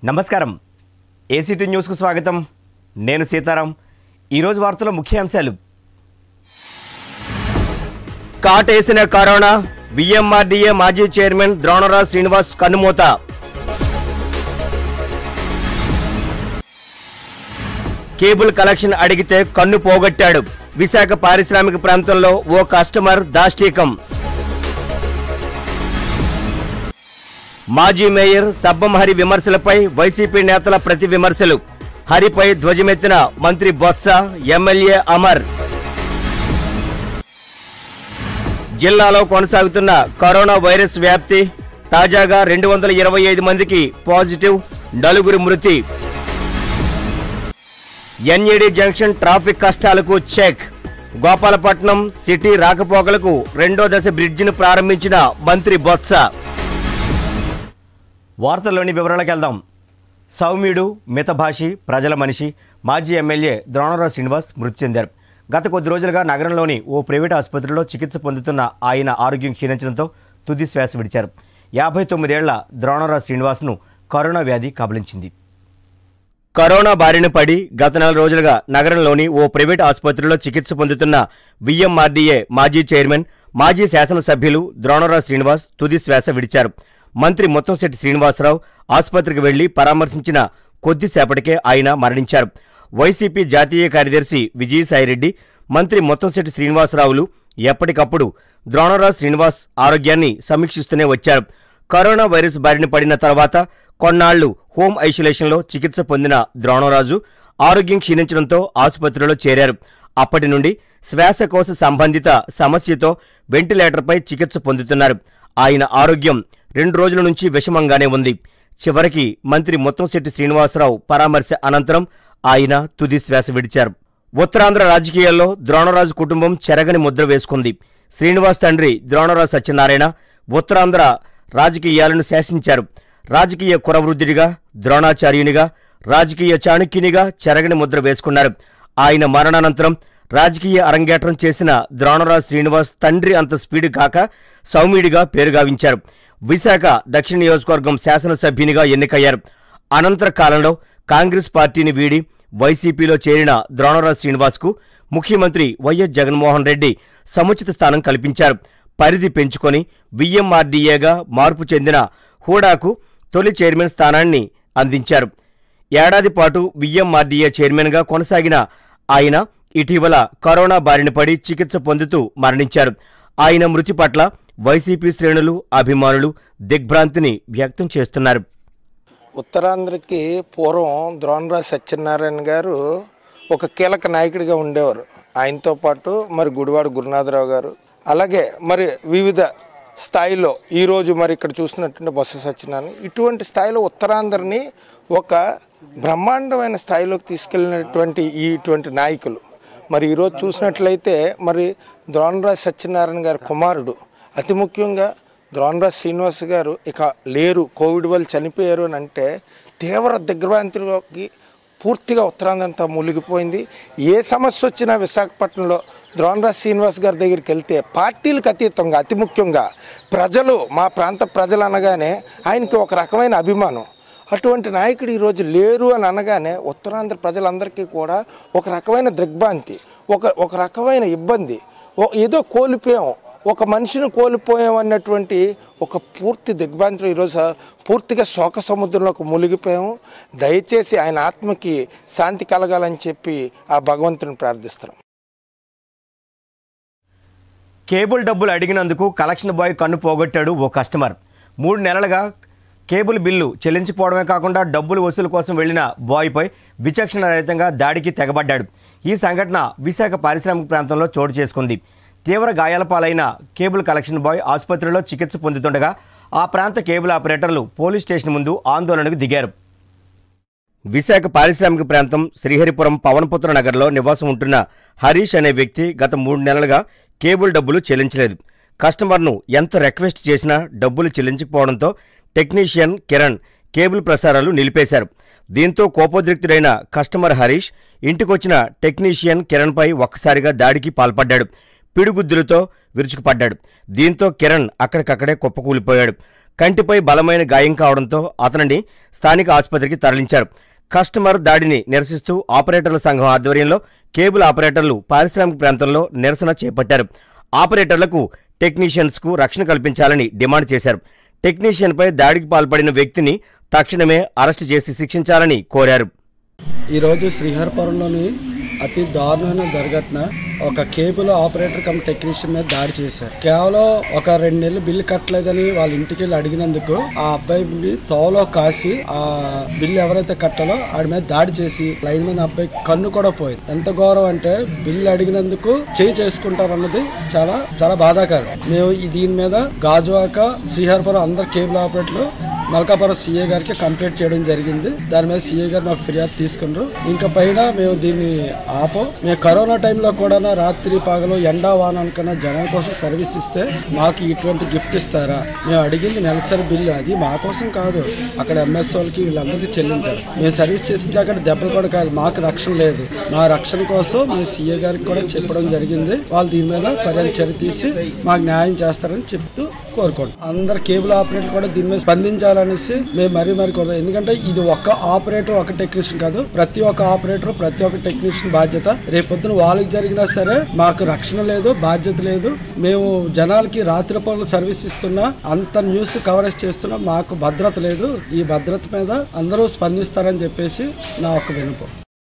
నమస్కారం ఏసీటీ న్యూస్కు స్వాగతం నేను సీతారాం ఈరోజు వార్తల ముఖ్యాంశాలు కాటేసిన కరోనా విఎంఆర్డీఏ మాజీ చైర్మన్ ద్రోణరాజ్ శ్రీనివాస్ కన్నుమూత కేబుల్ కలెక్షన్ అడిగితే కన్ను పోగొట్టాడు విశాఖ పారిశ్రామిక ప్రాంతంలో ఓ కస్టమర్ దాష్టీకం మాజీ మేయర్ సబ్బం హరి విమర్శలపై వైసీపీ నేతల ప్రతి విమర్శలు హరిపై ధ్వజమెత్తిన మంత్రి బొత్స ఎమ్మెల్యే అమర్ జిల్లాలో కొనసాగుతున్న కరోనా వైరస్ వ్యాప్తి తాజాగా రెండు వందల ఇరవై ఐదు మందికి పాజిటివ్ నలుగురు మృతి ఎన్ఏడి జంక్షన్ ట్రాఫిక్ కష్టాలకు చెక్ గోపాలపట్నం సిటీ రాకపోకలకు రెండో దశ బ్రిడ్జిను ప్రారంభించిన మంత్రి బొత్స వార్తల్లోని వివరాలకు వెళ్దాం సౌమ్యుడు మితభాషి ప్రజల మనిషి మాజీ ఎమ్మెల్యే ద్రోణరావు శ్రీనివాస్ మృతి చెందారు గత కొద్ది రోజులుగా నగరంలోని ఓ ప్రైవేట్ ఆసుపత్రిలో చికిత్స పొందుతున్న ఆయన ఆరోగ్యం క్షీణించడంతో తుది శ్వాస విడిచారు యాభై తొమ్మిదేళ్ల ద్రోణరావు శ్రీనివాస్ను కరోనా వ్యాధి కబలించింది కరోనా బారిన పడి గత నెల రోజులుగా నగరంలోని ఓ ప్రైవేట్ ఆసుపత్రిలో చికిత్స పొందుతున్న విఎంఆర్డీఏ మాజీ చైర్మన్ మాజీ శాసనసభ్యులు ద్రోణరావు శ్రీనివాస్ తుది శ్వాస విడిచారు మంత్రి ముత్తంశెట్టి శ్రీనివాసరావు ఆసుపత్రికి వెళ్లి పరామర్శించిన కొద్దిసేపటికే ఆయన మరణించారు వైసీపీ జాతీయ కార్యదర్శి విజయసాయిరెడ్డి మంత్రి ముత్తంశెట్టి శ్రీనివాసరావులు ఎప్పటికప్పుడు ద్రోణరావు శ్రీనివాస్ ఆరోగ్యాన్ని సమీక్షిస్తూనే వచ్చారు కరోనా వైరస్ బారిన పడిన తర్వాత కొన్నాళ్లు హోం ఐసోలేషన్లో చికిత్స పొందిన ద్రోణరాజు ఆరోగ్యం క్షీణించడంతో ఆసుపత్రిలో చేరారు అప్పటి నుండి శ్వాసకోశ సంబంధిత సమస్యతో వెంటిలేటర్పై చికిత్స పొందుతున్నారు ఆయన ఆరోగ్యం రెండు రోజుల నుంచి విషమంగానే ఉంది చివరికి మంత్రి ముత్తంశెట్టి శ్రీనివాసరావు పరామర్శ అనంతరం ఆయన తుది శ్వాస విడిచారు ఉత్తరాంధ్ర రాజకీయాల్లో ద్రోణరాజు కుటుంబం చెరగని ముద్ర వేసుకుంది శ్రీనివాస్ తండ్రి ద్రోణరాజు సత్యనారాయణ ఉత్తరాంధ్ర రాజకీయాలను శాసించారు రాజకీయ కురవృద్ధుడిగా ద్రోణాచార్యునిగా రాజకీయ చాణక్యునిగా చెరగని ముద్ర వేసుకున్నారు ఆయన మరణానంతరం రాజకీయ అరంగేట్రం చేసిన ద్రోణరాజు శ్రీనివాస్ తండ్రి అంత స్పీడ్ కాక సౌమ్యుడిగా పేరుగావించారు విశాఖ దక్షిణ నియోజకవర్గం శాసనసభ్యునిగా ఎన్నికయ్యారు అనంతర కాలంలో కాంగ్రెస్ పార్టీని వీడి వైసీపీలో చేరిన ద్రోణరాజు శ్రీనివాస్కు ముఖ్యమంత్రి వైఎస్ జగన్మోహన్ రెడ్డి సముచిత స్థానం కల్పించారు పరిధి పెంచుకొని విఎంఆర్డీఏగా మార్పు చెందిన హూడాకు తొలి చైర్మన్ స్థానాన్ని అందించారు ఏడాది పాటు విఎంఆర్డీఏ చైర్మన్గా కొనసాగిన ఆయన ఇటీవల కరోనా బారిన పడి చికిత్స పొందుతూ మరణించారు ఆయన మృతి పట్ల వైసీపీ శ్రేణులు అభిమానులు దిగ్భ్రాంతిని వ్యక్తం చేస్తున్నారు ఉత్తరాంధ్రకి పూర్వం ద్రోణరాజు సత్యనారాయణ గారు ఒక కీలక నాయకుడిగా ఉండేవారు ఆయనతో పాటు మరి గుడివాడ గురునాథరావు గారు అలాగే మరి వివిధ స్థాయిలో ఈరోజు మరి ఇక్కడ చూస్తున్నటువంటి బొత్స సత్యనారాయణ ఇటువంటి స్థాయిలో ఉత్తరాంధ్రని ఒక బ్రహ్మాండమైన స్థాయిలోకి తీసుకెళ్ళినటువంటి ఈ ఇటువంటి నాయకులు మరి ఈరోజు చూసినట్లయితే మరి ద్రోణరాజు సత్యనారాయణ గారి కుమారుడు అతి ముఖ్యంగా ద్రోణరాజ్ శ్రీనివాస్ గారు ఇక లేరు కోవిడ్ వల్ల చనిపోయారు అని అంటే తీవ్ర దిగ్భ్రాంతిలోకి పూర్తిగా ఉత్తరాంధ్ర అంతా మునిగిపోయింది ఏ సమస్య వచ్చినా విశాఖపట్నంలో ద్రోణరాజ్ శ్రీనివాస్ గారి దగ్గరికి వెళ్తే పార్టీలకు అతీతంగా అతి ముఖ్యంగా ప్రజలు మా ప్రాంత ప్రజలు అనగానే ఆయనకి ఒక రకమైన అభిమానం అటువంటి నాయకుడు ఈరోజు లేరు అని అనగానే ఉత్తరాంధ్ర ప్రజలందరికీ కూడా ఒక రకమైన దిగ్భ్రాంతి ఒక ఒక రకమైన ఇబ్బంది ఓ- ఏదో కోల్పోయాం ఒక మనిషిని కోల్పోయాం అన్నటువంటి ఒక పూర్తి దిగ్భ్రాంతిలో ఈరోజు పూర్తిగా శోక సముద్రంలోకి మునిగిపోయాము దయచేసి ఆయన ఆత్మకి శాంతి కలగాలని చెప్పి ఆ భగవంతుని ప్రార్థిస్తున్నాం కేబుల్ డబ్బులు అడిగినందుకు కలెక్షన్ బాయ్ కన్ను పోగొట్టాడు ఓ కస్టమర్ మూడు నెలలుగా కేబుల్ బిల్లు చెల్లించిపోవడమే కాకుండా డబ్బులు వసూలు కోసం వెళ్లిన బాయ్పై విచక్షణ రహితంగా దాడికి తెగబడ్డాడు ఈ సంఘటన విశాఖ పారిశ్రామిక ప్రాంతంలో చోటు చేసుకుంది తీవ్ర గాయాల పాలైన కేబుల్ కలెక్షన్ బాయ్ ఆసుపత్రిలో చికిత్స పొందుతుండగా ఆ ప్రాంత కేబుల్ ఆపరేటర్లు పోలీస్ స్టేషన్ ముందు ఆందోళనకు దిగారు విశాఖ పారిశ్రామిక ప్రాంతం శ్రీహరిపురం పవనపుత్ర నగర్లో నివాసం ఉంటున్న హరీష్ అనే వ్యక్తి గత మూడు నెలలుగా కేబుల్ డబ్బులు చెల్లించలేదు కస్టమర్ను ఎంత రిక్వెస్ట్ చేసినా డబ్బులు చెల్లించకపోవడంతో టెక్నీషియన్ కిరణ్ కేబుల్ ప్రసారాలు నిలిపేశారు దీంతో కోపోద్రిక్తుడైన కస్టమర్ హరీష్ ఇంటికొచ్చిన టెక్నీషియన్ కిరణ్పై ఒక్కసారిగా దాడికి పాల్పడ్డాడు పిడుగుద్దులతో విరుచుకుపడ్డాడు దీంతో కిరణ్ అక్కడికక్కడే కుప్పకూలిపోయాడు కంటిపై బలమైన గాయం కావడంతో అతనిని స్థానిక ఆసుపత్రికి తరలించారు కస్టమర్ దాడిని నిరసిస్తూ ఆపరేటర్ల సంఘం ఆధ్వర్యంలో కేబుల్ ఆపరేటర్లు పారిశ్రామిక ప్రాంతంలో నిరసన చేపట్టారు ఆపరేటర్లకు టెక్నీషియన్స్కు రక్షణ కల్పించాలని డిమాండ్ చేశారు టెక్నీషియన్పై దాడికి పాల్పడిన వ్యక్తిని తక్షణమే అరెస్టు చేసి శిక్షించాలని కోరారు ఈరోజు శ్రీహరిపురంలోని అతి దారుణమైన దుర్ఘటన ఒక కేబుల్ ఆపరేటర్ కమ్ టెక్నీషియన్ మీద దాడి చేశారు కేవలం ఒక రెండు నెలలు బిల్లు కట్టలేదని వాళ్ళ ఇంటికి వెళ్ళి అడిగినందుకు ఆ అబ్బాయి తోలో కాసి ఆ బిల్లు ఎవరైతే కట్టాలో ఆడి మీద దాడి చేసి లైన్ మీద అబ్బాయి కన్ను కూడా పోయింది ఎంత గౌరవం అంటే బిల్లు అడిగినందుకు చేయి చేసుకుంటారు అన్నది చాలా చాలా బాధాకరం మేము ఈ దీని మీద గాజువాక శ్రీహరిపురం అందరు కేబుల్ ఆపరేటర్లు మల్కాపురం సీఏ గారికి కంప్లైంట్ చేయడం జరిగింది దాని మీద సీఏ గారు మాకు ఫిర్యాదు తీసుకున్నారు ఇంకా పైన మేము దీన్ని ఆపం మేము కరోనా టైంలో కూడా రాత్రి పగలు ఎండా వాన అనుకున్న జనం కోసం సర్వీస్ ఇస్తే మాకు ఇటువంటి గిఫ్ట్ ఇస్తారా మేము అడిగింది నెలసరి బిల్లు అది మా కోసం కాదు అక్కడ ఎంఎస్ వాళ్ళకి వీళ్ళందరికీ చెల్లించాలి మేము సర్వీస్ చేసిన అక్కడ దెబ్బలు కూడా కాదు మాకు రక్షణ లేదు మా రక్షణ కోసం మేము సీఏ గారికి కూడా చెప్పడం జరిగింది వాళ్ళు దీని మీద పర్యాలు చర్య తీసి మాకు న్యాయం చేస్తారని చెప్తూ కోరుకోండి అందరు కేబుల్ ఆపరేటర్ కూడా దీని మీద స్పందించాలనేసి మేము మరీ మరీ కోరుతాం ఎందుకంటే ఇది ఒక్క ఆపరేటర్ ఒక టెక్నీషియన్ కాదు ప్రతి ఒక్క ఆపరేటర్ ప్రతి ఒక్క టెక్నీషియన్ బాధ్యత రేపొద్దున వాళ్ళకి జరిగినా సరే మాకు రక్షణ లేదు బాధ్యత లేదు మేము జనాలకి రాత్రి పనులు సర్వీస్ ఇస్తున్నా అంత న్యూస్ కవరేజ్ చేస్తున్నా మాకు భద్రత లేదు ఈ భద్రత మీద అందరూ స్పందిస్తారని చెప్పేసి నా ఒక్క వినపం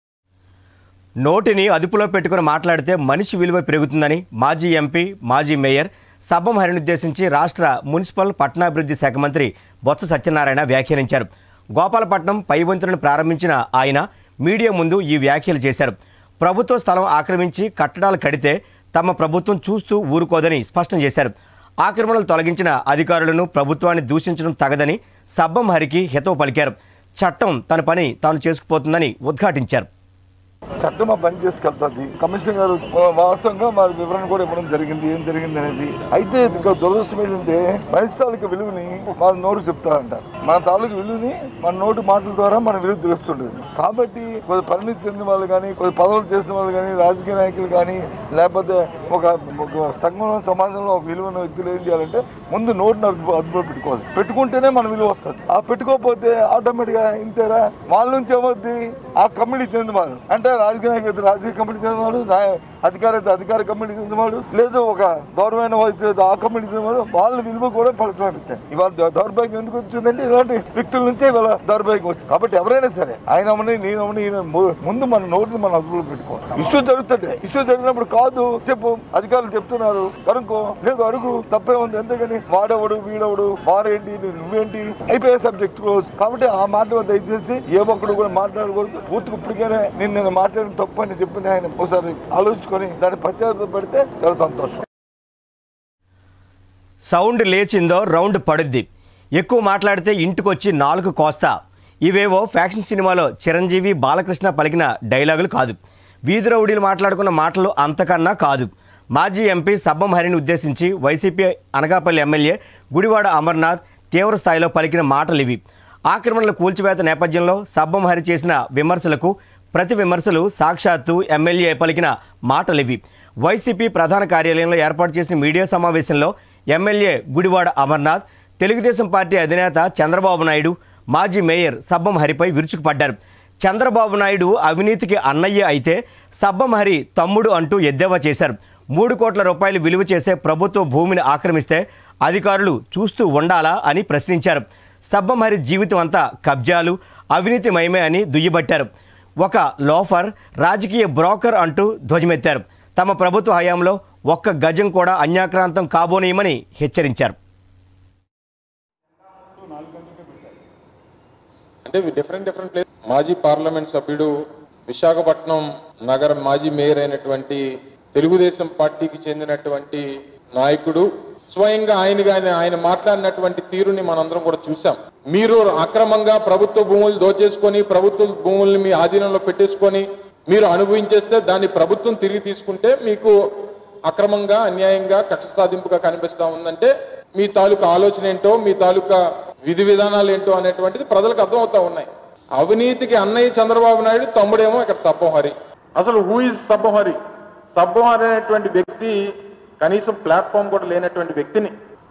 నోటిని అదుపులో పెట్టుకుని మాట్లాడితే మనిషి విలువ పెరుగుతుందని మాజీ ఎంపీ మాజీ మేయర్ సబ్బం హరిని ఉద్దేశించి రాష్ట్ర మున్సిపల్ పట్టణాభివృద్ధి శాఖ మంత్రి బొత్స సత్యనారాయణ వ్యాఖ్యానించారు గోపాలపట్నం పై వంతులను ప్రారంభించిన ఆయన మీడియా ముందు ఈ వ్యాఖ్యలు చేశారు ప్రభుత్వ స్థలం ఆక్రమించి కట్టడాలు కడితే తమ ప్రభుత్వం చూస్తూ ఊరుకోదని స్పష్టం చేశారు ఆక్రమణలు తొలగించిన అధికారులను ప్రభుత్వాన్ని దూషించడం తగదని సబ్బం హరికి హితవు పలికారు చట్టం తన పని తాను చేసుకుపోతుందని ఉద్ఘాటించారు చట్టం ఆ పని చేసుకెళ్తుంది కమిషనర్ గారు వాస్తవంగా మా వివరణ కూడా ఇవ్వడం జరిగింది ఏం జరిగింది అనేది అయితే ఇక్కడ దురదృష్టం ఏంటంటే మనిషి తాలూకు విలువని మన నోరు చెప్తారంట మన తాలూకు విలువని మన నోటి మాటల ద్వారా మన విలువ తెలుస్తుండేది కాబట్టి కొద్ది పరిణితి చెందిన వాళ్ళు కానీ కొద్ది పదవులు చేసిన వాళ్ళు కానీ రాజకీయ నాయకులు కానీ లేకపోతే ఒక ఒక సంఘంలో సమాజంలో ఒక విలువైన వ్యక్తులు ఏం చేయాలంటే ముందు నోటిని అదుపు అదుపులో పెట్టుకోవాలి పెట్టుకుంటేనే మన విలువ వస్తుంది ఆ పెట్టుకోకపోతే ఆటోమేటిక్ గా ఇంతేరా వాళ్ళ నుంచి ఏమవుద్ది ఆ కమిటీ చెందినవారు అంటే రాజకీయ నాయకులు అయితే రాజకీయ కమిటీ చెందినవాడు న్యాయ- అధికారి అయితే అధికార కమిటీ చెందినవాడు లేదు ఒక గౌరవమైన అయితే ఆ కమిటీ చెందినవాడు వాళ్ళ విలువ కూడా పరిశ్రమిస్తాయి ఇవాళ దౌ- దౌర్భాగ్యం ఎందుకు వచ్చిందంటే ఇలాంటి వ్యక్తుల నుంచే ఇవాళ దౌర్భాగ్యం వచ్చింది కాబట్టి ఎవరైనా సరే ఆయన అవని నేను అవని ఈయన ము- ముందు మన నోటిని మన అదుపులో పెట్టుకోవాలి ఇష్యూ జరుగుతుంటే ఇష్యూ జరిగినప్పుడు కాదు చెప్పు అధికారులు చెప్తున్నారు కనుక్కో లేదు అడుగు తప్పే ఉంది ఎందుకని వాడెవడు వీడెవడు వారేంటి నువ్వేంటి అయిపోయే సబ్జెక్ట్ క్లోజ్ కాబట్టి ఆ మాట దయచేసి ఏ ఒక్కడు కూడా మాట్లాడకూడదు పూర్తిగా ఇప్పటికైనా నేను నేను మాట్లాడిన తప్పు అని చెప్పిన ఆయన ఒకసారి ఆలోచించుకొని దాన్ని పశ్చాత్తాప పెడితే చాలా సంతోషం సౌండ్ లేచిందో రౌండ్ పడుద్ది ఎక్కువ మాట్లాడితే ఇంటికొచ్చి నాలుగు కోస్తా ఇవేవో ఫ్యాక్షన్ సినిమాలో చిరంజీవి బాలకృష్ణ పలికిన డైలాగులు కాదు వీధి రౌడీలు మాట్లాడుకున్న మాటలు అంతకన్నా కాదు మాజీ ఎంపీ సబ్బం హరిని ఉద్దేశించి వైసీపీ అనకాపల్లి ఎమ్మెల్యే గుడివాడ అమర్నాథ్ తీవ్ర స్థాయిలో పలికిన మాటలు ఇవి ఆక్రమణల కూల్చివేత నేపథ్యంలో సబ్బం హరి చేసిన విమర్శలకు ప్రతి విమర్శలు సాక్షాత్తు ఎమ్మెల్యే పలికిన మాటలివి వైసీపీ ప్రధాన కార్యాలయంలో ఏర్పాటు చేసిన మీడియా సమావేశంలో ఎమ్మెల్యే గుడివాడ అమర్నాథ్ తెలుగుదేశం పార్టీ అధినేత చంద్రబాబు నాయుడు మాజీ మేయర్ సబ్బం హరిపై విరుచుకుపడ్డారు చంద్రబాబు నాయుడు అవినీతికి అన్నయ్య అయితే సబ్బం హరి తమ్ముడు అంటూ ఎద్దేవా చేశారు మూడు కోట్ల రూపాయలు విలువ చేసే ప్రభుత్వ భూమిని ఆక్రమిస్తే అధికారులు చూస్తూ ఉండాలా అని ప్రశ్నించారు సబ్బం హరి జీవితం అంతా కబ్జాలు అవినీతిమయమే అని దుయ్యబట్టారు ఒక లోఫర్ రాజకీయ బ్రోకర్ అంటూ ధ్వజమెత్తారు తమ ప్రభుత్వ హయాంలో ఒక్క గజం కూడా అన్యాక్రాంతం కాబోనేయమని హెచ్చరించారు అంటే డిఫరెంట్ డిఫరెంట్ ప్లేస్ మాజీ పార్లమెంట్ సభ్యుడు విశాఖపట్నం నగర మాజీ మేయర్ అయినటువంటి తెలుగుదేశం పార్టీకి చెందినటువంటి నాయకుడు స్వయంగా ఆయన గాని ఆయన మాట్లాడినటువంటి తీరుని మనందరం కూడా చూసాం మీరు అక్రమంగా ప్రభుత్వ భూములు దోచేసుకొని ప్రభుత్వ భూముల్ని మీ ఆధీనంలో పెట్టేసుకొని మీరు అనుభవించేస్తే దాన్ని ప్రభుత్వం తిరిగి తీసుకుంటే మీకు అక్రమంగా అన్యాయంగా కక్ష సాధింపుగా కనిపిస్తా ఉందంటే మీ తాలూకా ఆలోచన ఏంటో మీ తాలూకా విధి విధానాలు ఏంటో అనేటువంటిది ప్రజలకు అర్థమవుతా ఉన్నాయి అవినీతికి అన్నయ్య చంద్రబాబు నాయుడు తమ్ముడేమో ఇక్కడ సబ్బోహరి అసలు హూ ఇస్ సబ్బోహరి సబ్బోహరి అనేటువంటి వ్యక్తి కనీసం ప్లాట్ఫామ్ కూడా లేనటువంటి వ్యక్తిని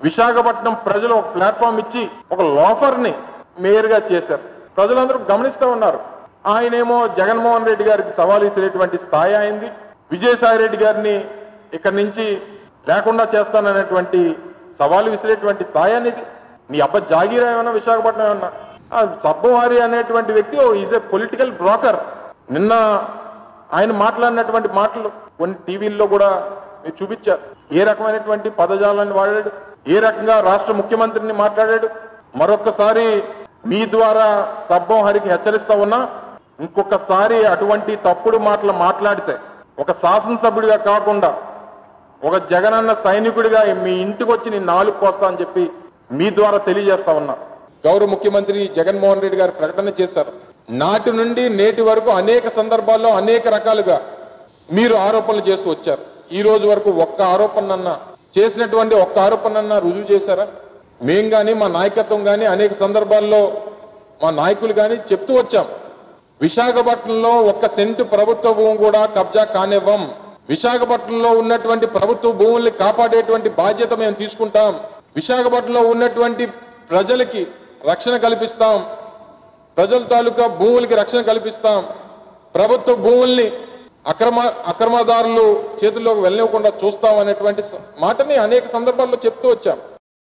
విశాఖపట్నం ప్రజలు ఒక ప్లాట్ఫామ్ ఇచ్చి ఒక లోఫర్ని మేయర్గా చేశారు ప్రజలందరూ గమనిస్తూ ఉన్నారు ఆయనేమో జగన్మోహన్ రెడ్డి గారికి సవాల్ ఇసిరేటువంటి స్థాయి అయింది విజయసాయి రెడ్డి గారిని ఇక్కడి నుంచి లేకుండా చేస్తాననేటువంటి సవాలు విసిరేటువంటి స్థాయి అనేది నీ అబ్బ జాగీరా ఏమన్నా విశాఖపట్నం ఏమన్నా ఆ సబ్బవారి అనేటువంటి వ్యక్తి ఈజ్ ఏ పొలిటికల్ బ్రోకర్ నిన్న ఆయన మాట్లాడినటువంటి మాటలు కొన్ని టీవీల్లో కూడా మీరు చూపించారు ఏ రకమైనటువంటి పదజాలాన్ని వాడాడు ఏ రకంగా రాష్ట్ర ముఖ్యమంత్రిని మాట్లాడాడు మరొకసారి మీ ద్వారా సబ్బం హరికి హెచ్చరిస్తా ఉన్నా ఇంకొకసారి అటువంటి తప్పుడు మాటలు మాట్లాడితే ఒక శాసనసభ్యుడిగా కాకుండా ఒక జగనన్న సైనికుడిగా మీ ఇంటికి వచ్చి నేను నాలుగు కోస్తా అని చెప్పి మీ ద్వారా తెలియజేస్తా ఉన్నా గౌరవ ముఖ్యమంత్రి జగన్మోహన్ రెడ్డి గారు ప్రకటన చేశారు నాటి నుండి నేటి వరకు అనేక సందర్భాల్లో అనేక రకాలుగా మీరు ఆరోపణలు చేస్తూ వచ్చారు ఈ రోజు వరకు ఒక్క ఆరోపణన్న చేసినటువంటి ఒక్క ఆరోపణన్న రుజువు చేశారా మేం గాని మా నాయకత్వం గాని అనేక సందర్భాల్లో మా నాయకులు గాని చెప్తూ వచ్చాం విశాఖపట్నంలో ఒక్క సెంటు ప్రభుత్వ భూమి కూడా కబ్జా కానివ్వం విశాఖపట్నంలో ఉన్నటువంటి ప్రభుత్వ భూముల్ని కాపాడేటువంటి బాధ్యత మేము తీసుకుంటాం విశాఖపట్నంలో ఉన్నటువంటి ప్రజలకి రక్షణ కల్పిస్తాం ప్రజల తాలూకా భూములకి రక్షణ కల్పిస్తాం ప్రభుత్వ భూముల్ని అక్రమ అక్రమదారులు చేతుల్లోకి వెళ్ళనివ్వకుండా చూస్తాం అనేటువంటి స- మాటని అనేక సందర్భాల్లో చెప్తూ వచ్చాం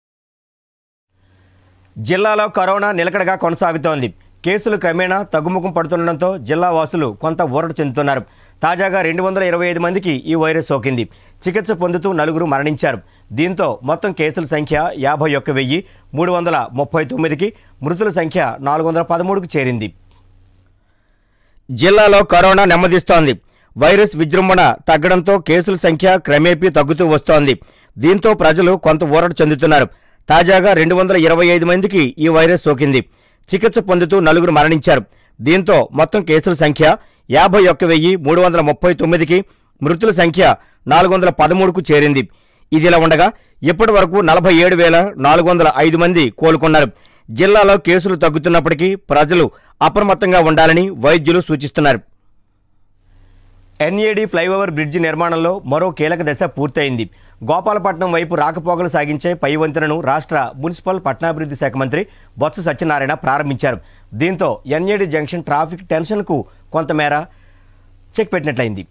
జిల్లాలో కరోనా నిలకడగా కొనసాగుతోంది కేసులు క్రమేణా తగ్గుముఖం పడుతుండటంతో జిల్లా వాసులు కొంత ఊరట చెందుతున్నారు తాజాగా రెండు వందల ఇరవై ఐదు మందికి ఈ వైరస్ సోకింది చికిత్స పొందుతూ నలుగురు మరణించారు దీంతో మొత్తం కేసుల సంఖ్య యాభై ఒక్క వెయ్యి మూడు వందల ముప్పై తొమ్మిదికి మృతుల సంఖ్య నాలుగు వందల పదమూడుకు చేరింది జిల్లాలో కరోనా నెమ్మదిస్తోంది వైరస్ విజృంభణ తగ్గడంతో కేసుల సంఖ్య క్రమేపీ తగ్గుతూ వస్తోంది దీంతో ప్రజలు కొంత ఊరట చెందుతున్నారు తాజాగా రెండు వందల ఇరవై ఐదు మందికి ఈ వైరస్ సోకింది చికిత్స పొందుతూ నలుగురు మరణించారు దీంతో మొత్తం కేసుల సంఖ్య యాభై ఒక్క వెయ్యి మూడు వందల ముప్పై తొమ్మిదికి మృతుల సంఖ్య నాలుగు వందల పదమూడుకు చేరింది ఇదిలా ఉండగా ఇప్పటి వరకు నలభై ఏడు వేల నాలుగు వందల ఐదు మంది కోలుకున్నారు జిల్లాలో కేసులు తగ్గుతున్నప్పటికీ ప్రజలు అప్రమత్తంగా ఉండాలని వైద్యులు సూచిస్తున్నారు ఎన్ఏడి ఫ్లైఓవర్ బ్రిడ్జి నిర్మాణంలో మరో కీలక దశ పూర్తయింది గోపాలపట్నం వైపు రాకపోకలు సాగించే పై వంతెనను రాష్ట్ర మున్సిపల్ పట్టణాభివృద్ధి శాఖ మంత్రి బొత్స సత్యనారాయణ ప్రారంభించారు దీంతో ఎన్ఏడి జంక్షన్ ట్రాఫిక్ టెన్షన్కు కొంతమేర చెక్ పెట్టినట్లయింది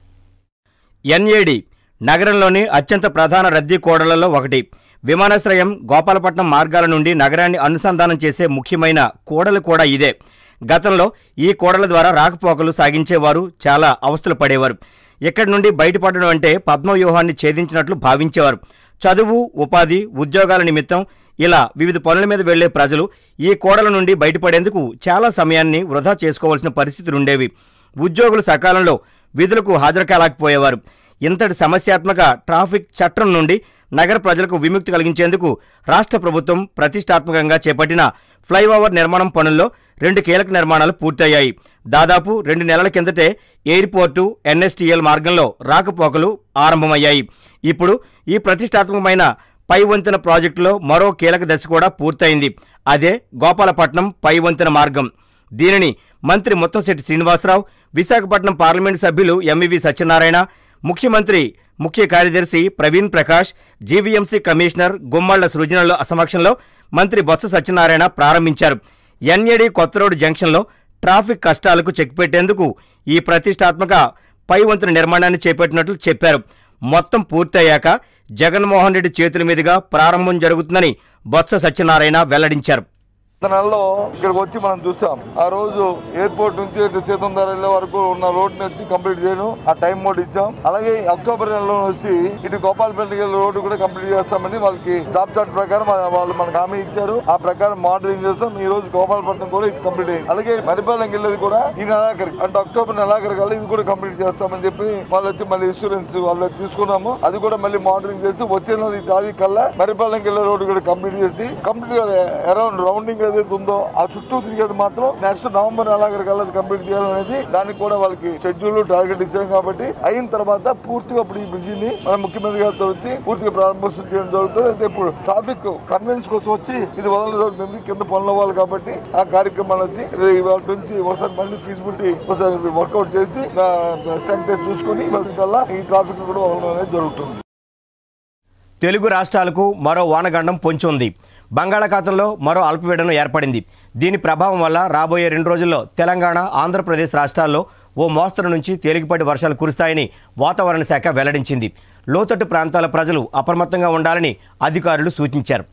ఎన్ఏడి నగరంలోని అత్యంత ప్రధాన రద్దీ కూడళ్లలో ఒకటి విమానాశ్రయం గోపాలపట్నం మార్గాల నుండి నగరాన్ని అనుసంధానం చేసే ముఖ్యమైన కూడలు కూడా ఇదే గతంలో ఈ కూడల ద్వారా రాకపోకలు సాగించేవారు చాలా అవస్థలు పడేవారు ఇక్కడి నుండి బయటపడడం అంటే పద్మవ్యూహాన్ని ఛేదించినట్లు భావించేవారు చదువు ఉపాధి ఉద్యోగాల నిమిత్తం ఇలా వివిధ పనుల మీద వెళ్లే ప్రజలు ఈ కోడల నుండి బయటపడేందుకు చాలా సమయాన్ని వృధా చేసుకోవాల్సిన పరిస్థితులు ఉండేవి ఉద్యోగులు సకాలంలో విధులకు హాజరు కాలేకపోయేవారు ఇంతటి సమస్యాత్మక ట్రాఫిక్ చట్టం నుండి నగర ప్రజలకు విముక్తి కలిగించేందుకు రాష్ట్ర ప్రభుత్వం ప్రతిష్టాత్మకంగా చేపట్టిన ఫ్లైఓవర్ నిర్మాణం పనుల్లో రెండు కీలక నిర్మాణాలు పూర్తయ్యాయి దాదాపు రెండు నెలల కిందటే ఎయిర్పోర్టు ఎన్ఎస్టీఎల్ మార్గంలో రాకపోకలు ఆరంభమయ్యాయి ఇప్పుడు ఈ ప్రతిష్టాత్మకమైన పై వంతెన ప్రాజెక్టులో మరో కీలక దశ కూడా పూర్తయింది అదే గోపాలపట్నం పై వంతెన మార్గం దీనిని మంత్రి ముత్తంశెట్టి శ్రీనివాసరావు విశాఖపట్నం పార్లమెంటు సభ్యులు ఎంవివి సత్యనారాయణ ముఖ్యమంత్రి ముఖ్య కార్యదర్శి ప్రవీణ్ ప్రకాష్ జీవీఎంసీ కమిషనర్ గుమ్మళ్ల సృజనల సమక్షంలో మంత్రి బొత్స సత్యనారాయణ ప్రారంభించారు ఎన్ఏడి కొత్త రోడ్డు జంక్షన్లో ట్రాఫిక్ కష్టాలకు చెక్ పెట్టేందుకు ఈ ప్రతిష్టాత్మక పై వంతున నిర్మాణాన్ని చేపట్టినట్లు చెప్పారు మొత్తం పూర్తయ్యాక జగన్మోహన్ రెడ్డి చేతుల మీదుగా ప్రారంభం జరుగుతుందని బొత్స సత్యనారాయణ వెల్లడించారు గత నెలలో ఇక్కడికి వచ్చి మనం చూసాం ఆ రోజు ఎయిర్పోర్ట్ నుంచి ఇటు సీతంధార వెళ్ళే వరకు ఉన్న రోడ్ వచ్చి కంప్లీట్ చేయను ఆ టైం మోడ్ ఇచ్చాం అలాగే అక్టోబర్ నెలలో వచ్చి ఇటు గోపాలపేటకి వెళ్ళే రోడ్డు కూడా కంప్లీట్ చేస్తామని వాళ్ళకి జాబ్ చార్ట్ ప్రకారం వా- వాళ్ళు మనకు హామీ ఇచ్చారు ఆ ప్రకారం మోడలింగ్ చేస్తాం ఈ రోజు గోపాలపట్నం కూడా ఇటు కంప్లీట్ అయింది అలాగే మరిపాలెంకి వెళ్ళేది కూడా ఈ నెలాఖరికి అంటే అక్టోబర్ నెలాఖరు కల్లా ఇది కూడా కంప్లీట్ చేస్తామని చెప్పి వాళ్ళు వచ్చి మళ్ళీ ఇన్సూరెన్స్ వాళ్ళు తీసుకున్నాము అది కూడా మళ్ళీ మోడలింగ్ చేసి వచ్చే నెల ఈ తారీఖు కల్లా మరిపాలెంకి వెళ్ళే రోడ్డు కూడా కంప్లీట్ చేసి కంప్లీట్ గా అరౌండ్ రౌండింగ్ ఏదైతే ఉందో ఆ చుట్టూ తిరిగేది మాత్రం నెక్స్ట్ నవంబర్ నెలాఖరు కల్లా అది కంప్లీట్ చేయాలనేది దానికి కూడా వాళ్ళకి షెడ్యూల్ టార్గెట్ ఇచ్చాం కాబట్టి అయిన తర్వాత పూర్తిగా ఇప్పుడు ఈ బ్రిడ్జిని మన ముఖ్యమంత్రి గారితో వచ్చి పూర్తిగా ప్రారంభోత్సవం చేయడం జరుగుతుంది అయితే ఇప్పుడు ట్రాఫిక్ కన్వెన్స్ కోసం వచ్చి ఇది వదలడం జరుగుతుంది కింద పనులు అవ్వాలి కాబట్టి ఆ కార్యక్రమాలు వచ్చి ఇది ఇవాళ నుంచి ఒకసారి మళ్ళీ ఫీజిబిలిటీ ఒకసారి వర్కౌట్ చేసి స్ట్రెంగ్త్ చూసుకుని కల్లా ఈ ట్రాఫిక్ కూడా వదలడం అనేది జరుగుతుంది తెలుగు రాష్ట్రాలకు మరో వానగండం పొంచి ఉంది బంగాళాఖాతంలో మరో అల్పపీడనం ఏర్పడింది దీని ప్రభావం వల్ల రాబోయే రెండు రోజుల్లో తెలంగాణ ఆంధ్రప్రదేశ్ రాష్ట్రాల్లో ఓ మోస్తరు నుంచి తేలికపాటి వర్షాలు కురుస్తాయని వాతావరణ శాఖ వెల్లడించింది లోతట్టు ప్రాంతాల ప్రజలు అప్రమత్తంగా ఉండాలని అధికారులు సూచించారు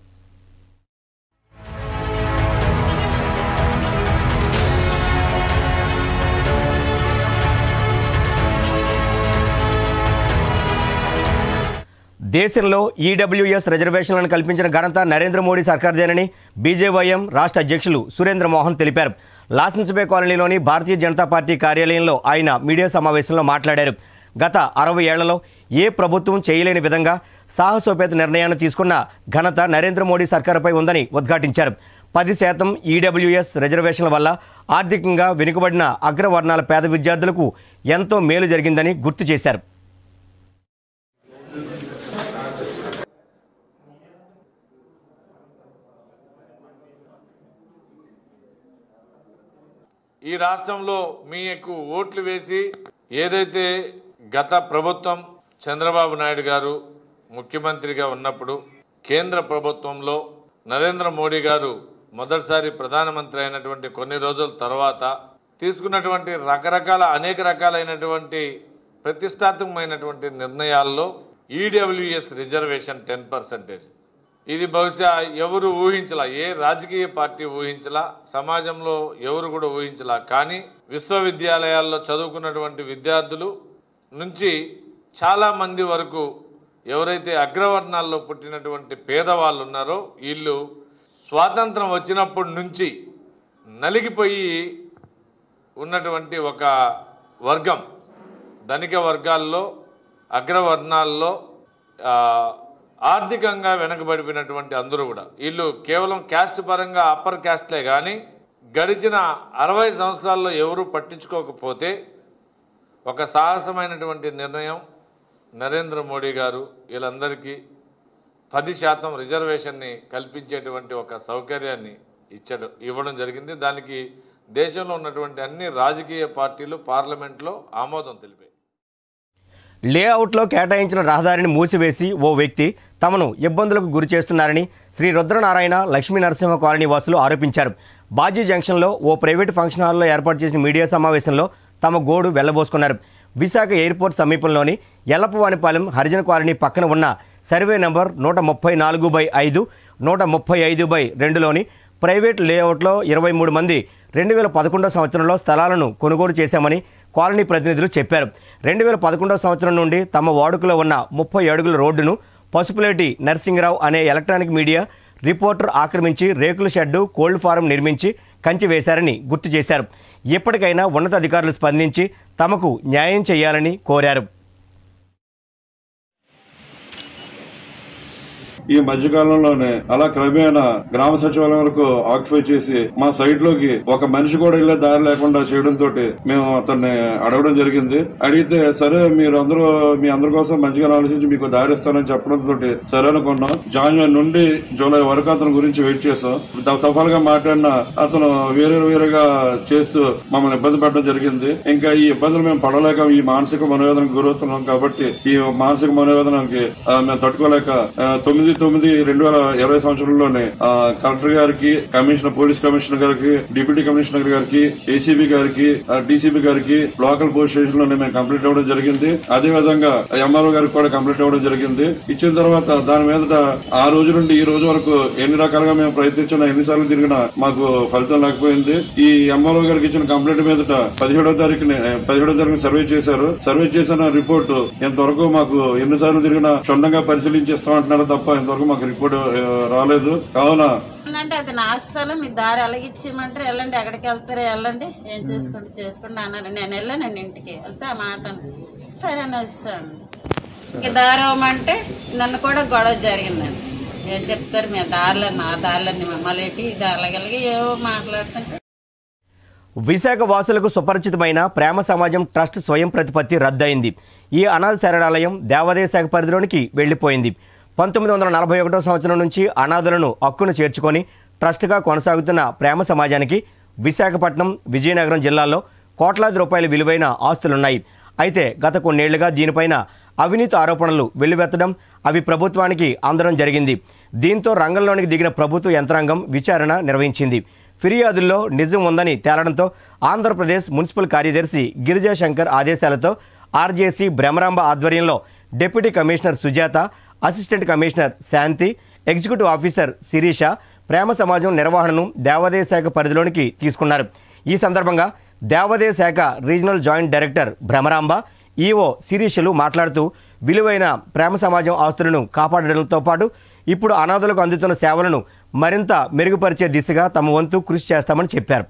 దేశంలో ఈడబ్ల్యూఎస్ రిజర్వేషన్లను కల్పించిన ఘనత నరేంద్ర మోడీ సర్కార్దేనని బీజేవైఎం రాష్ట్ర అధ్యక్షులు సురేంద్ర మోహన్ తెలిపారు లాసెన్స్బే కాలనీలోని భారతీయ జనతా పార్టీ కార్యాలయంలో ఆయన మీడియా సమావేశంలో మాట్లాడారు గత అరవై ఏళ్లలో ఏ ప్రభుత్వం చేయలేని విధంగా సాహసోపేత నిర్ణయాన్ని తీసుకున్న ఘనత నరేంద్ర మోడీ సర్కారుపై ఉందని ఉద్ఘాటించారు పది శాతం ఈడబ్ల్యూఎస్ రిజర్వేషన్ల వల్ల ఆర్థికంగా వెనుకబడిన అగ్రవర్ణాల పేద విద్యార్థులకు ఎంతో మేలు జరిగిందని గుర్తు చేశారు ఈ రాష్ట్రంలో మీకు ఓట్లు వేసి ఏదైతే గత ప్రభుత్వం చంద్రబాబు నాయుడు గారు ముఖ్యమంత్రిగా ఉన్నప్పుడు కేంద్ర ప్రభుత్వంలో నరేంద్ర మోడీ గారు మొదటిసారి ప్రధానమంత్రి అయినటువంటి కొన్ని రోజుల తర్వాత తీసుకున్నటువంటి రకరకాల అనేక రకాలైనటువంటి ప్రతిష్టాత్మకమైనటువంటి నిర్ణయాల్లో ఈడబ్ల్యూఎస్ రిజర్వేషన్ టెన్ పర్సెంటేజ్ ఇది బహుశా ఎవరు ఊహించలా ఏ రాజకీయ పార్టీ ఊహించలా సమాజంలో ఎవరు కూడా ఊహించలా కానీ విశ్వవిద్యాలయాల్లో చదువుకున్నటువంటి విద్యార్థులు నుంచి చాలా మంది వరకు ఎవరైతే అగ్రవర్ణాల్లో పుట్టినటువంటి పేదవాళ్ళు ఉన్నారో వీళ్ళు స్వాతంత్రం వచ్చినప్పటి నుంచి నలిగిపోయి ఉన్నటువంటి ఒక వర్గం ధనిక వర్గాల్లో అగ్రవర్ణాల్లో ఆ, ఆర్థికంగా వెనకబడిపోయినటువంటి అందరూ కూడా వీళ్ళు కేవలం క్యాస్ట్ పరంగా అప్పర్ క్యాస్ట్లే కానీ గడిచిన అరవై సంవత్సరాల్లో ఎవరు పట్టించుకోకపోతే ఒక సాహసమైనటువంటి నిర్ణయం నరేంద్ర మోడీ గారు వీళ్ళందరికీ పది శాతం రిజర్వేషన్ని కల్పించేటువంటి ఒక సౌకర్యాన్ని ఇచ్చడం ఇవ్వడం జరిగింది దానికి దేశంలో ఉన్నటువంటి అన్ని రాజకీయ పార్టీలు పార్లమెంట్లో ఆమోదం తెలిపాయి లేఅవుట్లో కేటాయించిన రహదారిని మూసివేసి ఓ వ్యక్తి తమను ఇబ్బందులకు గురి చేస్తున్నారని శ్రీ రుద్రనారాయణ లక్ష్మీ నరసింహ కాలనీ వాసులు ఆరోపించారు బాజీ జంక్షన్లో ఓ ప్రైవేట్ ఫంక్షన్ హాల్లో ఏర్పాటు చేసిన మీడియా సమావేశంలో తమ గోడు వెళ్లబోసుకున్నారు విశాఖ ఎయిర్పోర్ట్ సమీపంలోని ఎల్లపవానిపాలెం హరిజన కాలనీ పక్కన ఉన్న సర్వే నంబర్ నూట ముప్పై నాలుగు బై ఐదు నూట ముప్పై ఐదు బై రెండులోని ప్రైవేట్ లేఅవుట్లో ఇరవై మూడు మంది రెండు వేల పదకొండో సంవత్సరంలో స్థలాలను కొనుగోలు చేశామని కాలనీ ప్రతినిధులు చెప్పారు రెండు వేల పదకొండో సంవత్సరం నుండి తమ వాడుకలో ఉన్న ముప్పై అడుగుల రోడ్డును పసుపులేటి నరసింగరావు అనే ఎలక్ట్రానిక్ మీడియా రిపోర్టర్ ఆక్రమించి రేకుల షెడ్డు కోల్డ్ ఫారం నిర్మించి కంచి వేశారని గుర్తు చేశారు ఇప్పటికైనా ఉన్నతాధికారులు స్పందించి తమకు న్యాయం చేయాలని కోరారు ఈ మధ్యకాలంలోనే అలా క్రమేణా గ్రామ సచివాలయం వరకు ఆక్యుపై చేసి మా సైట్ లోకి ఒక మనిషి కూడా వెళ్లే దారి లేకుండా చేయడం తోటి మేము అతన్ని అడగడం జరిగింది అడిగితే సరే మీరు అందరూ మీ అందరి కోసం మంచిగా ఆలోచించి మీకు దారి ఇస్తానని చెప్పడం తోటి సరే అనుకున్నాం జాన్యువరి నుండి జూలై వరకు అతని గురించి వెయిట్ చేసాం తఫాలుగా మాట్లాడిన అతను వేరే వేరేగా చేస్తూ మమ్మల్ని ఇబ్బంది పెట్టడం జరిగింది ఇంకా ఈ ఇబ్బందులు మేము పడలేక ఈ మానసిక మనోవేదనకు గురవుతున్నాం కాబట్టి ఈ మానసిక మనోవేదనకి ఆ, మేము తట్టుకోలేక ఆ, తొమ్మిది తొమ్మిది రెండు వేల ఇరవై సంవత్సరంలోనే ఆ, కలెక్టర్ గారికి కమిషనర్ పోలీస్ కమిషనర్ గారికి డిప్యూటీ కమిషనర్ గారికి ఏసీబీ గారికి డీసీబీ గారికి లోకల్ పోలీస్ స్టేషన్ లోనే మేము కంప్లీట్ అవ్వడం జరిగింది అదే విధంగా ఎంఆర్ఓ గారికి కూడా కంప్లీట్ అవ్వడం జరిగింది ఇచ్చిన తర్వాత దాని మీద ఆ రోజు నుండి ఈ రోజు వరకు ఎన్ని రకాలుగా మేము ప్రయత్నించినా ఎన్నిసార్లు తిరిగినా మాకు ఫలితం లేకపోయింది ఈ ఎంఆర్ఓ గారికి ఇచ్చిన కంప్లైంట్ మీదట పదిహేడో తారీఖుని పదిహేడో తారీఖున సర్వే చేశారు సర్వే చేసిన రిపోర్ట్ ఇంతవరకు మాకు ఎన్నిసార్లు తిరిగినా క్షుణ్ణంగా పరిశీలించి ఇస్తామంటున్నారు తప్ప ఇంతవరకు మాకు రిపోర్ట్ ఆ, రాలేదు కావున అంటే అది నా స్థలం మీ దారి ఎలాగిచ్చేయమంటారు వెళ్ళండి ఎక్కడికి వెళ్తారో వెళ్ళండి ఏం చేసుకోండి చేసుకోండి అన్నారు నేను వెళ్ళానండి ఇంటికి వెళ్తే ఆ మాట అన్నా. సరే అని వచ్చాను ఇంక దారి ఇవ్వమంటే నన్ను కూడా గొడవ జరిగిందండి ఏం చెప్తారు మీ దారిలో నా దారిలోని మమ్మల్ని ఏంటి దారిలోకి ఏవో మాట్లాడుతుంటే విశాఖ వాసులకు సుపరిచితమైన ప్రేమ సమాజం ట్రస్ట్ స్వయం ప్రతిపత్తి రద్దయింది ఈ అనాథ శరణాలయం దేవాదాయ శాఖ పరిధిలోనికి వెళ్లిపోయింది పంతొమ్మిది వందల నలభై ఒకటో సంవత్సరం నుంచి అనాథలను హక్కును చేర్చుకొని ట్రస్ట్గా కొనసాగుతున్న ప్రేమ సమాజానికి విశాఖపట్నం విజయనగరం జిల్లాల్లో కోట్లాది రూపాయల విలువైన ఆస్తులున్నాయి అయితే గత కొన్నేళ్లుగా దీనిపైన అవినీతి ఆరోపణలు వెల్లువెత్తడం అవి ప్రభుత్వానికి అందడం జరిగింది దీంతో రంగంలోనికి దిగిన ప్రభుత్వ యంత్రాంగం విచారణ నిర్వహించింది ఫిర్యాదుల్లో నిజం ఉందని తేలడంతో ఆంధ్రప్రదేశ్ మున్సిపల్ కార్యదర్శి గిరిజా శంకర్ ఆదేశాలతో ఆర్జేసీ భ్రమరాంబ ఆధ్వర్యంలో deputy commissioner Sujatha assistant commissioner Shanti executive officer Sirisha Prema Samajam నిర్వహణను దేవాదాయ శాఖ పరిధిలోనికి తీసుకున్నారు ఈ సందర్భంగా దేవాదాయ శాఖ regional joint director Bhramaramba EO శిరీషలు మాట్లాడుతూ విలువైన ప్రేమ సమాజం ఆస్తులను కాపాడడంతో పాటు ఇప్పుడు అనాథలకు అందుతున్న సేవలను మరింత మెరుగుపరిచే దిశగా తమ వంతు కృషి చేస్తామని చెప్పారు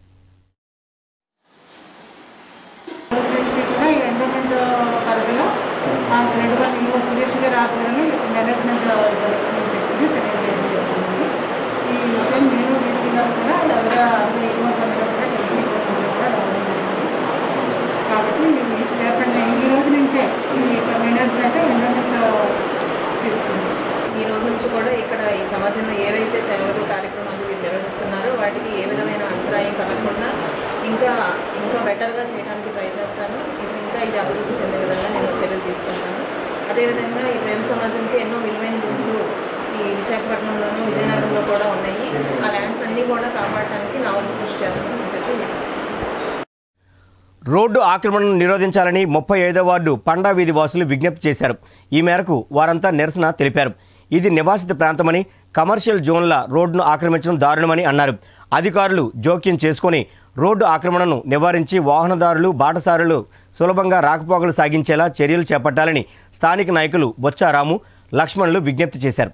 గురించి కూడా ఈ ఎండోమెంట్ పరిధిలో ఆ రెండు వందల ఇరవై సురేష్ గారి ఆధ్వర్యంలో మేనేజ్మెంట్ జరుగుతుందని చెప్పేసి తెలియజేయడం జరుగుతుంది ఈ విషయం నేను డీసీ గారు కూడా దగ్గర ఈవో సభ్యులు కూడా తెలియని ఈవో సభ్యులు కూడా రావడం జరిగింది కాబట్టి మేము ఈ లేకుండా ఈ రోజు నుంచే ఈ మేనేజ్మెంట్ ఎండోమెంట్ తీసుకుంది ఈ రోజు నుంచి కూడా ఇక్కడ ఈ సమాజంలో ఏవైతే సేవలు కార్యక్రమాలు వీళ్ళు నిర్వహిస్తున్నారో వాటికి ఏ విధమైన అంతరాయం కలగకుండా ఇంకా ఇంకా బెటర్గా చేయడానికి ట్రై చేస్తాను ఇప్పుడు ఇంకా ఇది అభివృద్ధి చెందే విధంగా నేను చర్యలు తీసుకుంటాను అదేవిధంగా ఈ ప్రేమ సమాజంకి ఎన్నో విలువైన భూములు ఈ విశాఖపట్నంలోనూ విజయనగరంలో కూడా ఉన్నాయి ఆ ల్యాండ్స్ అన్నీ కూడా కాపాడటానికి నా వంతు కృషి చేస్తానని చెప్పి నేను రోడ్డు ఆక్రమణను నిరోధించాలని ముప్పై ఐదో వార్డు పండా వీధి వాసులు విజ్ఞప్తి చేశారు ఈ మేరకు వారంతా నిరసన తెలిపారు ఇది నివాసిత ప్రాంతమని కమర్షియల్ జోన్ల రోడ్డును ఆక్రమించడం దారుణమని అన్నారు అధికారులు జోక్యం చేసుకొని రోడ్డు ఆక్రమణను నివారించి వాహనదారులు బాటసారులు సులభంగా రాకపోకలు సాగించేలా చర్యలు చేపట్టాలని స్థానిక నాయకులు బొచ్చారాము లక్ష్మణులు విజ్ఞప్తి చేశారు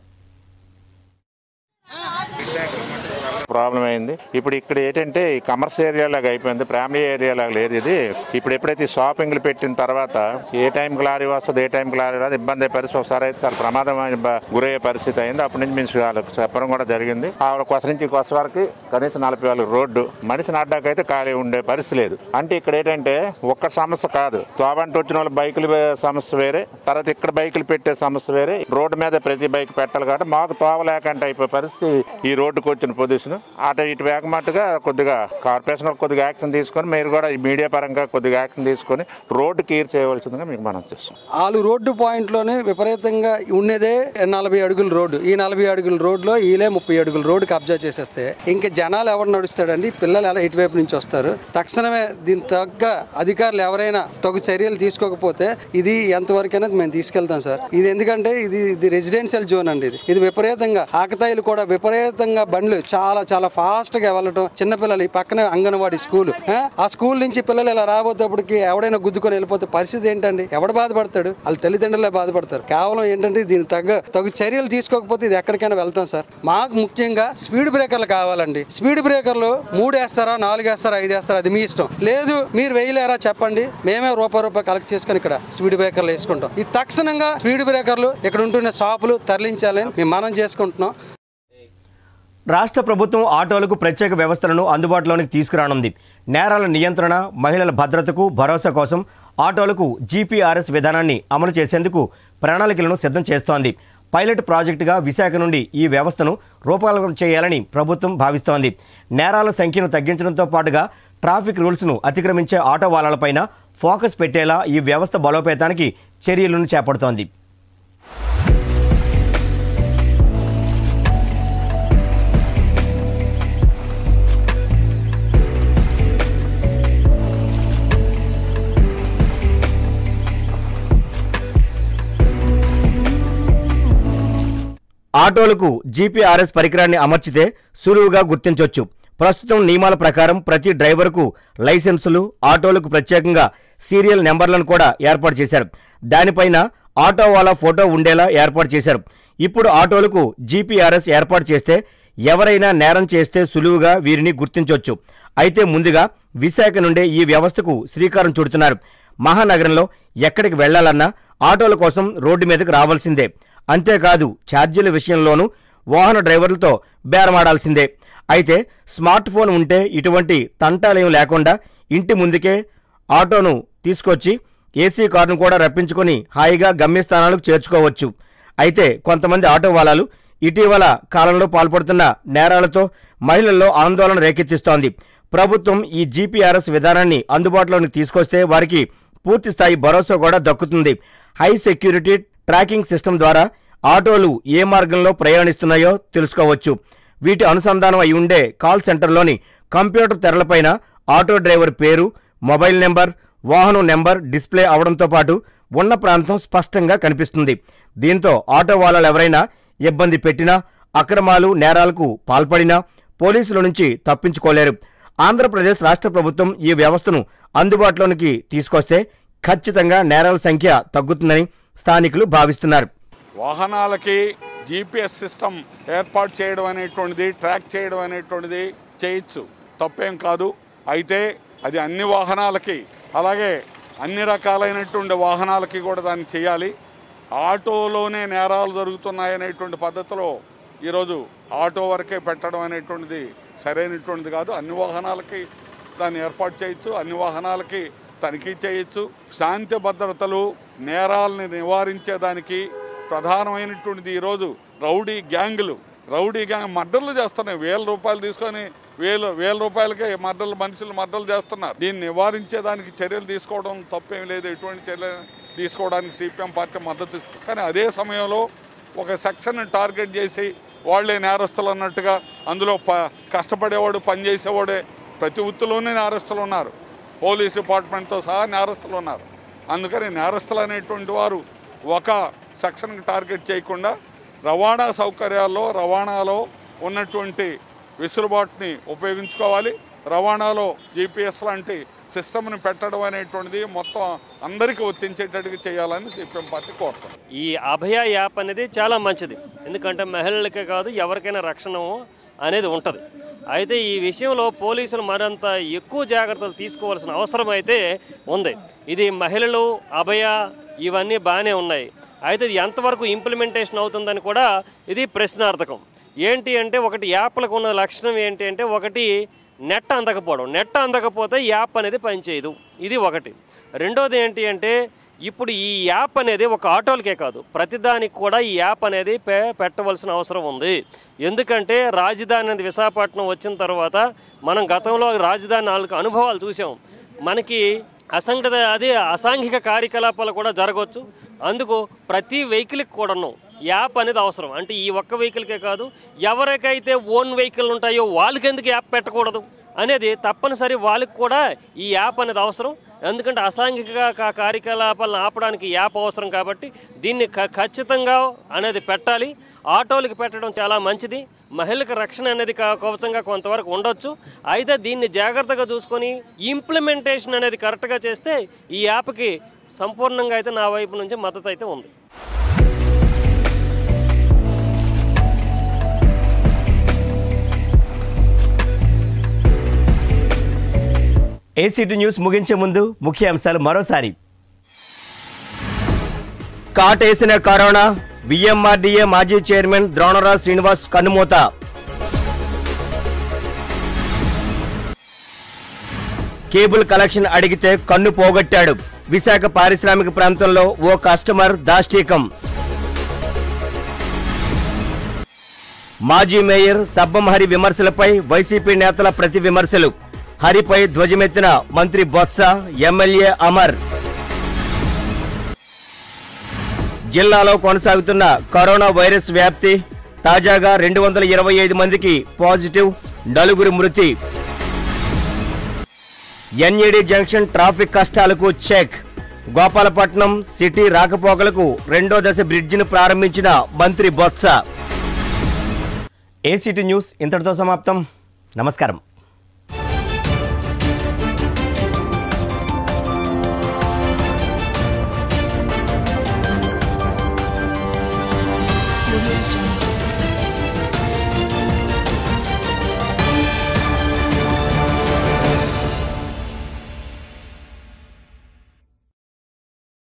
ప్రాబ్లం అయింది ఇప్పుడు ఇక్కడ ఏంటంటే ఈ కమర్షియల్ ఏరియా లాగా అయిపోయింది ఫ్యామిలీ ఏరియా లాగా లేదు ఇది ఇప్పుడు ఎప్పుడైతే షాపింగ్లు పెట్టిన తర్వాత ఏ టైంకి లారీ వస్తుంది ఏ టైంకి లారీ రాదు ఇబ్బంది అయ్యే పరిస్థితి ఒకసారి అయితే చాలా ప్రమాదం బ- గురయ్యే పరిస్థితి అయింది అప్పటి నుంచి మేము వాళ్ళకి చెప్పడం కూడా జరిగింది ఆ కొస నుంచి కొస వరకు కనీసం నలభై వేల రోడ్డు మనిషి నాటాకైతే ఖాళీ ఉండే పరిస్థితి లేదు అంటే ఇక్కడ ఏంటంటే ఒక్క సమస్య కాదు తోబంటి వచ్చిన వాళ్ళ బైకులు వే- సమస్య వేరే తర్వాత ఇక్కడ బైకులు పెట్టే సమస్య వేరే రోడ్డు మీద ప్రతి బైక్ పెట్టాలి కాబట్టి మాకు తోవ లేకంటే అయిపోయే పరిస్థితి ఈ రోడ్డుకు వచ్చిన పొజిషన్ అటు ఇటు వేగమట్టుగా కొద్దిగా కార్పొరేషన్ వాళ్ళు కొద్దిగా యాక్షన్ తీసుకొని మీరు కూడా ఈ మీడియా పరంగా కొద్దిగా యాక్షన్ తీసుకొని రోడ్డు క్లియర్ చేయవలసిందిగా మీకు మనం చేస్తాం వాళ్ళు రోడ్డు పాయింట్లోనే విపరీతంగా ఉండేదే నలభై అడుగుల రోడ్డు ఈ నలభై అడుగుల రోడ్లో ఈలే ముప్పై అడుగుల రోడ్డు కబ్జా చేసేస్తే ఇంకా జనాలు ఎవరు నడుస్తాడండి పిల్లలు ఎలా ఇటువైపు నుంచి వస్తారు తక్షణమే దీని తగ్గ అధికారులు ఎవరైనా తగు చర్యలు తీసుకోకపోతే ఇది ఎంతవరకైనా మేము తీసుకెళ్తాం సార్ ఇది ఎందుకంటే ఇది ఇది రెసిడెన్షియల్ జోన్ అండి ఇది ఇది విపరీతంగా ఆకతాయిలు కూడా విపరీతంగా బండ్లు చాలా చాలా ఫాస్ట్ గా వెళ్ళటం చిన్నపిల్లలు ఈ పక్కనే అంగన్వాడీ స్కూల్ ఆ స్కూల్ నుంచి పిల్లలు ఇలా రాబోతేప్పటికి ఎవడైనా గుద్దుకొని వెళ్ళిపోతే పరిస్థితి ఏంటండి ఎవడు బాధపడతాడు వాళ్ళ తల్లిదండ్రులే బాధపడతారు కేవలం ఏంటంటే దీని తగ్గ తగు చర్యలు తీసుకోకపోతే ఇది ఎక్కడికైనా వెళ్తాం సార్ మాకు ముఖ్యంగా స్పీడ్ బ్రేకర్లు కావాలండి స్పీడ్ బ్రేకర్లు మూడు వేస్తారా నాలుగు వేస్తారా ఐదు వేస్తారా అది మీ ఇష్టం లేదు మీరు వేయలేరా చెప్పండి మేమే రూపాయి రూపాయి కలెక్ట్ చేసుకొని ఇక్కడ స్పీడ్ బ్రేకర్లు వేసుకుంటాం ఇది తక్షణంగా స్పీడ్ బ్రేకర్లు ఇక్కడ ఉంటున్న షాపులు తరలించాలని మేము మనం చేసుకుంటున్నాం రాష్ట్ర ప్రభుత్వం ఆటోలకు ప్రత్యేక వ్యవస్థలను అందుబాటులోనికి తీసుకురానుంది నేరాల నియంత్రణ మహిళల భద్రతకు భరోసా కోసం ఆటోలకు జీపీఆర్ఎస్ విధానాన్ని అమలు చేసేందుకు ప్రణాళికలను సిద్ధం చేస్తోంది పైలట్ ప్రాజెక్టుగా విశాఖ నుండి ఈ వ్యవస్థను రూపకల్పన చేయాలని ప్రభుత్వం భావిస్తోంది నేరాల సంఖ్యను తగ్గించడంతో పాటుగా ట్రాఫిక్ రూల్స్ను అతిక్రమించే ఆటో వాలాలపైన ఫోకస్ పెట్టేలా ఈ వ్యవస్థ బలోపేతానికి చర్యలను చేపడుతోంది ఆటోలకు జీపీఆర్ఎస్ పరికరాన్ని అమర్చితే సులువుగా గుర్తించవచ్చు ప్రస్తుతం నియమాల ప్రకారం ప్రతి డ్రైవర్కు లైసెన్సులు ఆటోలకు ప్రత్యేకంగా సీరియల్ నెంబర్లను కూడా ఏర్పాటు చేశారు దానిపైన ఆటో వాళ్ళ ఫోటో ఉండేలా ఏర్పాటు చేశారు ఇప్పుడు ఆటోలకు జీపీఆర్ఎస్ ఏర్పాటు చేస్తే ఎవరైనా నేరం చేస్తే సులువుగా వీరిని గుర్తించవచ్చు అయితే ముందుగా విశాఖ నుండే ఈ వ్యవస్థకు శ్రీకారం చుడుతున్నారు మహానగరంలో ఎక్కడికి వెళ్లాలన్నా ఆటోల కోసం రోడ్డు మీదకు రావాల్సిందే అంతేకాదు ఛార్జీల విషయంలోనూ వాహన డ్రైవర్లతో బేరమాడాల్సిందే అయితే స్మార్ట్ ఫోన్ ఉంటే ఇటువంటి తంటాలేం లేకుండా ఇంటి ముందుకే ఆటోను తీసుకొచ్చి ఏసీ కారును కూడా రప్పించుకొని హాయిగా గమ్యస్థానాలకు చేర్చుకోవచ్చు అయితే కొంతమంది ఆటో వాలాలు ఇటీవల కాలంలో పాల్పడుతున్న నేరాలతో మహిళల్లో ఆందోళన రేకెత్తిస్తోంది ప్రభుత్వం ఈ జీపీఆర్ఎస్ విధానాన్ని అందుబాటులోకి తీసుకొస్తే వారికి పూర్తి స్థాయి భరోసా కూడా దక్కుతుంది హై సెక్యూరిటీ ట్రాకింగ్ సిస్టమ్ ద్వారా ఆటోలు ఏ మార్గంలో ప్రయాణిస్తున్నాయో తెలుసుకోవచ్చు వీటి అనుసంధానం అయి ఉండే కాల్ సెంటర్లోని కంప్యూటర్ తెరలపైన ఆటో డ్రైవర్ పేరు మొబైల్ నెంబర్ వాహనం నెంబర్ డిస్ప్లే అవడంతో పాటు ఉన్న ప్రాంతం స్పష్టంగా కనిపిస్తుంది దీంతో ఆటో వాళ్ళు ఎవరైనా ఇబ్బంది పెట్టినా అక్రమాలు నేరాలకు పాల్పడినా పోలీసుల నుంచి తప్పించుకోలేరు ఆంధ్రప్రదేశ్ రాష్ట్ర ప్రభుత్వం ఈ వ్యవస్థను అందుబాటులోనికి తీసుకొస్తే ఖచ్చితంగా నేరాల సంఖ్య తగ్గుతుందని స్థానికులు భావిస్తున్నారు వాహనాలకి జీపీఎస్ సిస్టమ్ ఏర్పాటు చేయడం అనేటువంటిది ట్రాక్ చేయడం అనేటువంటిది చేయొచ్చు తప్పేం కాదు అయితే అది అన్ని వాహనాలకి అలాగే అన్ని రకాలైనటువంటి వాహనాలకి కూడా దాన్ని చేయాలి ఆటోలోనే నేరాలు జరుగుతున్నాయనేటువంటి పద్ధతిలో ఈరోజు ఆటో వరకే పెట్టడం అనేటువంటిది సరైనటువంటిది కాదు అన్ని వాహనాలకి దాన్ని ఏర్పాటు చేయొచ్చు అన్ని వాహనాలకి తనిఖీ చేయొచ్చు శాంతి భద్రతలు నేరాలని నివారించేదానికి ప్రధానమైనటువంటిది ఈరోజు రౌడీ గ్యాంగులు రౌడీ గ్యాంగ్ మర్డర్లు చేస్తున్నాయి వేల రూపాయలు తీసుకొని వేలు వేల రూపాయలకే మర్డర్లు మనుషులు మర్డర్లు చేస్తున్నారు దీన్ని నివారించేదానికి చర్యలు తీసుకోవడం తప్పేం లేదు ఎటువంటి చర్యలు తీసుకోవడానికి సిపిఎం పార్టీ మద్దతు ఇస్తుంది కానీ అదే సమయంలో ఒక సెక్షన్ టార్గెట్ చేసి వాళ్ళే నేరస్తులు అన్నట్టుగా అందులో ప కష్టపడేవాడు పనిచేసేవాడే ప్రతి వృత్తిలోనే నేరస్తులు ఉన్నారు పోలీస్ డిపార్ట్మెంట్తో సహా నేరస్తులు ఉన్నారు అందుకని నేరస్తులు అనేటువంటి వారు ఒక సెక్షన్కి టార్గెట్ చేయకుండా రవాణా సౌకర్యాల్లో రవాణాలో ఉన్నటువంటి వెసులుబాటుని ఉపయోగించుకోవాలి రవాణాలో జీపీఎస్ లాంటి సిస్టమ్ని పెట్టడం అనేటువంటిది మొత్తం అందరికీ వర్తించేటట్టుగా చేయాలని సిపిఎం పార్టీ కోరుతుంది ఈ అభయ యాప్ అనేది చాలా మంచిది ఎందుకంటే మహిళలకే కాదు ఎవరికైనా రక్షణ అనేది ఉంటుంది అయితే ఈ విషయంలో పోలీసులు మరింత ఎక్కువ జాగ్రత్తలు తీసుకోవాల్సిన అవసరం అయితే ఉంది ఇది మహిళలు అభయ ఇవన్నీ బాగానే ఉన్నాయి అయితే ఇది ఎంతవరకు ఇంప్లిమెంటేషన్ అవుతుందని కూడా ఇది ప్రశ్నార్థకం ఏంటి అంటే ఒకటి యాప్లకు ఉన్న లక్షణం ఏంటి అంటే ఒకటి నెట్ అందకపోవడం నెట్ అందకపోతే యాప్ అనేది పనిచేయదు ఇది ఒకటి రెండోది ఏంటి అంటే ఇప్పుడు ఈ యాప్ అనేది ఒక ఆటోలకే కాదు ప్రతిదానికి కూడా ఈ యాప్ అనేది పె పెట్టవలసిన అవసరం ఉంది ఎందుకంటే రాజధాని అనేది విశాఖపట్నం వచ్చిన తర్వాత మనం గతంలో రాజధాని నాలుగు అనుభవాలు చూసాం మనకి అసంఘటిత అది అసాంఘిక కార్యకలాపాలు కూడా జరగవచ్చు అందుకు ప్రతి వెహికల్కి కూడాను యాప్ అనేది అవసరం అంటే ఈ ఒక్క వెహికల్కే కాదు ఎవరికైతే ఓన్ వెహికల్ ఉంటాయో వాళ్ళకి ఎందుకు యాప్ పెట్టకూడదు అనేది తప్పనిసరి వాళ్ళకి కూడా ఈ యాప్ అనేది అవసరం ఎందుకంటే అసాంఘిక కా- కార్యకలాపాలను ఆపడానికి ఈ యాప్ అవసరం కాబట్టి దీన్ని ఖ- ఖచ్చితంగా అనేది పెట్టాలి ఆటోలకు పెట్టడం చాలా మంచిది మహిళలకు రక్షణ అనేది క- కవచంగా కొంతవరకు ఉండొచ్చు అయితే దీన్ని జాగ్రత్తగా చూసుకొని ఇంప్లిమెంటేషన్ అనేది కరెక్ట్గా చేస్తే ఈ యాప్కి సంపూర్ణంగా అయితే నా వైపు నుంచి మద్దతు అయితే ఉంది ఏసీటీ న్యూస్ ముగించే ముందు ముఖ్య అంశాలు మరోసారి కాటేసిన కరోనా విఎంఆర్డీఏ మాజీ చైర్మన్ ద్రోణరాజ్ శ్రీనివాస్ కన్నుమూత కేబుల్ కలెక్షన్ అడిగితే కన్ను పోగొట్టాడు విశాఖ పారిశ్రామిక ప్రాంతంలో ఓ కస్టమర్ దాష్టీకం మాజీ మేయర్ సబ్బం హరి విమర్శలపై వైసీపీ నేతల ప్రతి విమర్శలు హరిపై ధ్వజమెత్తిన మంత్రి బొత్స ఎమ్మెల్యే అమర్ జిల్లాలో కొనసాగుతున్న కరోనా వైరస్ వ్యాప్తి తాజాగా రెండు వందల ఇరవై ఐదు మందికి పాజిటివ్ నలుగురు మృతి ఎన్ఈడి జంక్షన్ ట్రాఫిక్ కష్టాలకు చెక్ గోపాలపట్నం సిటీ రాకపోకలకు రెండో దశ బ్రిడ్జిను ప్రారంభించిన మంత్రి బొత్స ఏసీటీ న్యూస్ ఇంతటితో సమాప్తం నమస్కారం